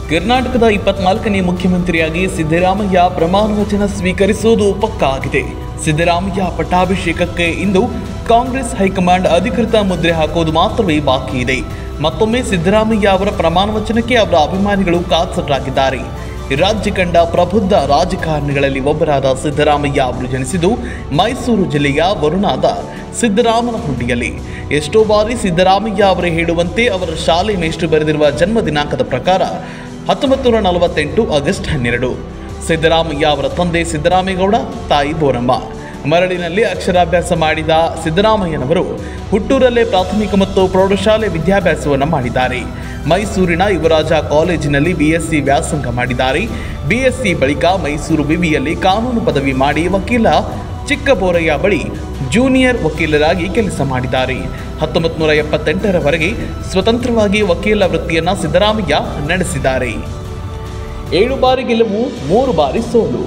ಕರ್ನಾಟಕದ ಇಪ್ಪತ್ನಾಲ್ಕನೇ ಮುಖ್ಯಮಂತ್ರಿಯಾಗಿ ಸಿದ್ದರಾಮಯ್ಯ ಪ್ರಮಾಣ ವಚನ ಸ್ವೀಕರಿಸುವುದು ಪಕ್ಕಾ ಆಗಿದೆ ಸಿದ್ದರಾಮಯ್ಯ ಪಟ್ಟಾಭಿಷೇಕಕ್ಕೆ ಇಂದು ಕಾಂಗ್ರೆಸ್ ಹೈಕಮಾಂಡ್ ಅಧಿಕೃತ ಮುದ್ರೆ ಹಾಕುವುದು ಮಾತ್ರವೇ ಬಾಕಿ ಇದೆ ಮತ್ತೊಮ್ಮೆ ಸಿದ್ದರಾಮಯ್ಯ ಅವರ ಪ್ರಮಾಣ ವಚನಕ್ಕೆ ಅವರ ಅಭಿಮಾನಿಗಳು ಕಾತರರಾಗಿದ್ದಾರೆ ರಾಜ್ಯ ಕಂಡ ಪ್ರಬುದ್ಧ ರಾಜಕಾರಣಿಗಳಲ್ಲಿ ಒಬ್ಬರಾದ ಸಿದ್ದರಾಮಯ್ಯ ಅವರು ಜನಿಸಿದ್ದು ಮೈಸೂರು ಜಿಲ್ಲೆಯ ವರುಣಾದ ಸಿದ್ದರಾಮನಹುಂಡಿಯಲ್ಲಿ ಎಷ್ಟೋ ಬಾರಿ ಸಿದ್ದರಾಮಯ್ಯ ಅವರೇ ಹೇಳುವಂತೆ ಅವರ ಶಾಲೆ ಮೇಷ್ಟ್ರು ಬರೆದಿರುವ ಜನ್ಮ ದಿನಾಂಕದ ಪ್ರಕಾರ ಹತ್ತೊಂಬತ್ತು ನೂರ ನಲವತ್ತೆಂಟು ಆಗಸ್ಟ್ ಹನ್ನೆರಡು ಸಿದ್ದರಾಮಯ್ಯ ಅವರ ತಂದೆ ಸಿದ್ದರಾಮೇಗೌಡ ತಾಯಿ ಬೋರಮ್ಮ ಮರಳಿನಲ್ಲಿ ಅಕ್ಷರಾಭ್ಯಾಸ ಮಾಡಿದ ಸಿದ್ದರಾಮಯ್ಯನವರು ಹುಟ್ಟೂರಲ್ಲೇ ಪ್ರಾಥಮಿಕ ಮತ್ತು ಪ್ರೌಢಶಾಲೆ ವಿದ್ಯಾಭ್ಯಾಸವನ್ನು ಮಾಡಿದ್ದಾರೆ ಮೈಸೂರಿನ ಯುವರಾಜ ಕಾಲೇಜಿನಲ್ಲಿ ಬಿಎಸ್ಸಿ ವ್ಯಾಸಂಗ ಮಾಡಿದ್ದಾರೆ ಬಿಎಸ್ಸಿ ಬಳಿಕ ಮೈಸೂರು ವಿವಿಯಲ್ಲಿ ಕಾನೂನು ಪದವಿ ಮಾಡಿ ವಕೀಲ ಚಿಕ್ಕಬೋರಯ್ಯ ಬಳಿ ಜೂನಿಯರ್ ವಕೀಲರಾಗಿ ಕೆಲಸ ಮಾಡಿದ್ದಾರೆ ಹತ್ತೊಂಬತ್ತು ನೂರ ಎಪ್ಪತ್ತೆಂಟರವರೆಗೆ ಸ್ವತಂತ್ರವಾಗಿ ವಕೀಲ ವೃತ್ತಿಯನ್ನು ಸಿದ್ದರಾಮಯ್ಯ ನಡೆಸಿದ್ದಾರೆ ಏಳು ಬಾರಿ ಗೆಲುವು ಮೂರು ಬಾರಿ ಸೋಲು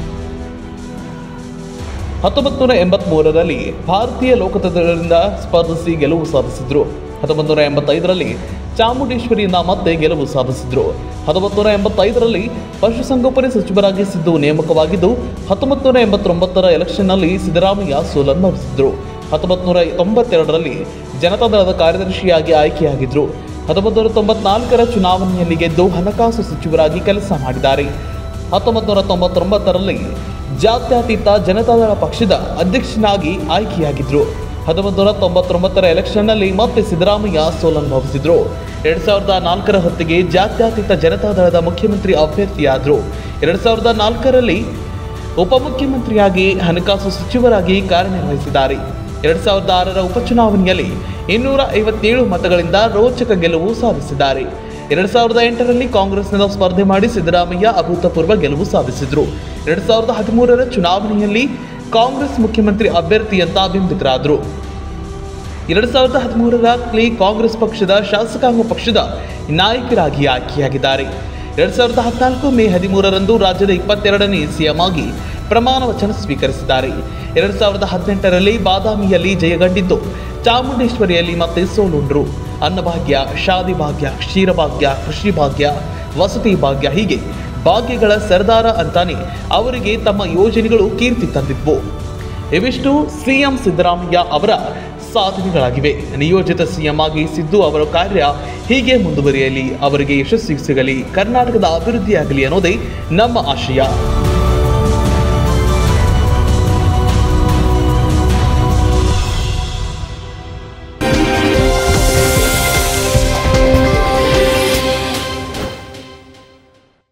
ಹತ್ತೊಂಬತ್ತು ನೂರ ಎಂಬತ್ಮೂರರಲ್ಲಿ ಭಾರತೀಯ ಲೋಕತಂತ್ರದಿಂದ ಸ್ಪರ್ಧಿಸಿ ಗೆಲುವು ಸಾಧಿಸಿದ್ರು ಹತ್ತೊಂಬತ್ತು ನೂರ ಎಂಬತ್ತೈದರಲ್ಲಿ ಚಾಮುಂಡೇಶ್ವರಿಯಿಂದ ಮತ್ತೆ ಗೆಲುವು ಸಾಧಿಸಿದ್ರು ಹತ್ತೊಂಬತ್ತು ನೂರ ಎಂಬತ್ತೈದರಲ್ಲಿ ಪಶುಸಂಗೋಪನೆ ಸಚಿವರಾಗಿ ಸಿದ್ದು ನೇಮಕವಾಗಿದ್ದು ಹತ್ತೊಂಬತ್ತು ನೂರ ಎಂಬತ್ತೊಂಬತ್ತರ ಎಲೆಕ್ಷನ್ನಲ್ಲಿ ಸಿದ್ದರಾಮಯ್ಯ ಸೋಲನುಭವಿಸಿದ್ರು ಹತ್ತೊಂಬತ್ತು ನೂರ ತೊಂಬತ್ತೆರಡರಲ್ಲಿ ಜನತಾದಳದ ಕಾರ್ಯದರ್ಶಿಯಾಗಿ ಆಯ್ಕೆಯಾಗಿದ್ರು ಹತ್ತೊಂಬತ್ತು ನೂರ ತೊಂಬತ್ನಾಲ್ಕರ ಚುನಾವಣೆಯಲ್ಲಿ ಗೆದ್ದು ಹಣಕಾಸು ಸಚಿವರಾಗಿ ಕೆಲಸ ಮಾಡಿದ್ದಾರೆ ಹತ್ತೊಂಬತ್ತು ನೂರ ತೊಂಬತ್ತೊಂಬತ್ತರಲ್ಲಿ ಜಾತ್ಯತೀತ ಜನತಾದಳ ಪಕ್ಷದ ಅಧ್ಯಕ್ಷನಾಗಿ ಆಯ್ಕೆಯಾಗಿದ್ರು ಹತ್ತೊಂಬತ್ತು ನೂರ ತೊಂಬತ್ತೊಂಬತ್ತರ ಎಲೆಕ್ಷನ್ನಲ್ಲಿ ಮತ್ತೆ ಸಿದ್ದರಾಮಯ್ಯ ಸೋಲನುಭವಿಸಿದ್ರು ಎರಡ್ ಸಾವಿರದ ನಾಲ್ಕರ ಹೊತ್ತಿಗೆ ಜಾತ್ಯತೀತ ಜನತಾದಳದ ಮುಖ್ಯಮಂತ್ರಿ ಅಭ್ಯರ್ಥಿಯಾದರು ಎರಡ್ ಸಾವಿರದ ನಾಲ್ಕರಲ್ಲಿ ಉಪಮುಖ್ಯಮಂತ್ರಿಯಾಗಿ ಹಣಕಾಸು ಸಚಿವರಾಗಿ ಕಾರ್ಯನಿರ್ವಹಿಸಿದ್ದಾರೆ ಎರಡ್ ಸಾವಿರದ ಆರರ ಉಪಚುನಾವಣೆಯಲ್ಲಿ ಇನ್ನೂರ ಐವತ್ತೇಳು ಮತಗಳಿಂದ ರೋಚಕ ಗೆಲುವು ಸಾಧಿಸಿದ್ದಾರೆ ಎರಡ್ ಸಾವಿರದ ಎಂಟರಲ್ಲಿ ಕಾಂಗ್ರೆಸ್ನಿಂದ ಸ್ಪರ್ಧೆ ಮಾಡಿ ಸಿದ್ದರಾಮಯ್ಯ ಅಭೂತಪೂರ್ವ ಗೆಲುವು ಸಾಧಿಸಿದ್ರು ಎರಡ್ ಸಾವಿರದ ಹದಿಮೂರರ ಚುನಾವಣೆಯಲ್ಲಿ ಕಾಂಗ್ರೆಸ್ ಮುಖ್ಯಮಂತ್ರಿ ಅಭ್ಯರ್ಥಿ ಅಂತ ಬಿಂಬಿತರಾದರು ಎರಡ್ ಸಾವಿರದ ಹದಿಮೂರರಲ್ಲಿ ಕಾಂಗ್ರೆಸ್ ಪಕ್ಷದ ಶಾಸಕಾಂಗ ಪಕ್ಷದ ನಾಯಕರಾಗಿ ಆಯ್ಕೆಯಾಗಿದ್ದಾರೆ ಎರಡ್ ಸಾವಿರದ ಹದಿನಾಲ್ಕು ಮೇ ಹದಿಮೂರರಂದು ರಾಜ್ಯದ ಇಪ್ಪತ್ತೆರಡನೇ ಸಿಎಂ ಆಗಿ ಪ್ರಮಾಣ ವಚನ ಸ್ವೀಕರಿಸಿದ್ದಾರೆ ಎರಡ್ ಸಾವಿರದ ಹದಿನೆಂಟರಲ್ಲಿ ಬಾದಾಮಿಯಲ್ಲಿ ಜಯಗಂಡಿದ್ದು ಚಾಮುಂಡೇಶ್ವರಿಯಲ್ಲಿ ಮತ್ತೆ ಸೋಲುಂಡ್ರು ಅನ್ನಭಾಗ್ಯ ಶಾದಿ ಭಾಗ್ಯ ಕ್ಷೀರಭಾಗ್ಯ ಕೃಷಿ ಭಾಗ್ಯ ವಸತಿ ಭಾಗ್ಯ ಹೀಗೆ ಭಾಗ್ಯಗಳ ಸರ್ದಾರ ಅಂತಾನೆ ಅವರಿಗೆ ತಮ್ಮ ಯೋಜನೆಗಳು ಕೀರ್ತಿ ತಂದಿದ್ವು ಇವಿಷ್ಟು ಸಿಎಂ ಸಿದ್ದರಾಮಯ್ಯ ಅವರ ಸಾಧನೆಗಳಾಗಿವೆ ನಿಯೋಜಿತ ಸಿಎಂ ಆಗಿ ಸಿದ್ದು ಅವರ ಕಾರ್ಯ ಹೀಗೆ ಮುಂದುವರಿಯಲಿ ಅವರಿಗೆ ಯಶಸ್ವಿ ಸಿಗಲಿ ಕರ್ನಾಟಕದ ಅಭಿವೃದ್ಧಿಯಾಗಲಿ ಅನ್ನೋದೇ ನಮ್ಮ ಆಶಯ